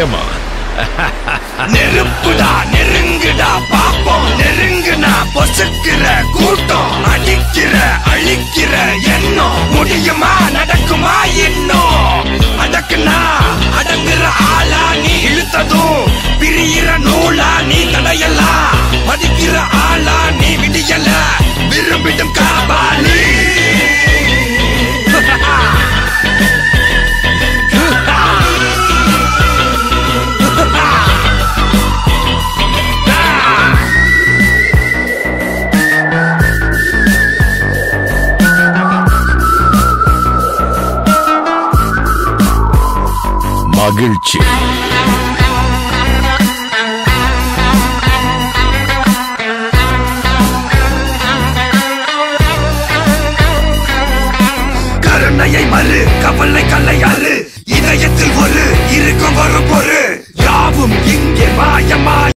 நிச்சயமா நெருப்புடா நெருங்குடா பாப்போம் நெருங்குனா பொசுக்கிற கூட்டம் அடிக்கிற அழிக்கிற எண்ணம் முடியுமா நடக்குமா இன்னும் அடக்குனா அடங்குற ஆளா நீ இழுத்ததும் பிரியிற நூலா நீ தடையலாம் மதிக்கிற ஆளா நீ விடியல விரும்பிடும் காபாலி மகிழ்ச்சி கருணையை மறு கவலை கல்லையாறு இதயத்தில் ஒரு இருக்கும் வரும் பொரு யாவும் இங்கே மாயமாய்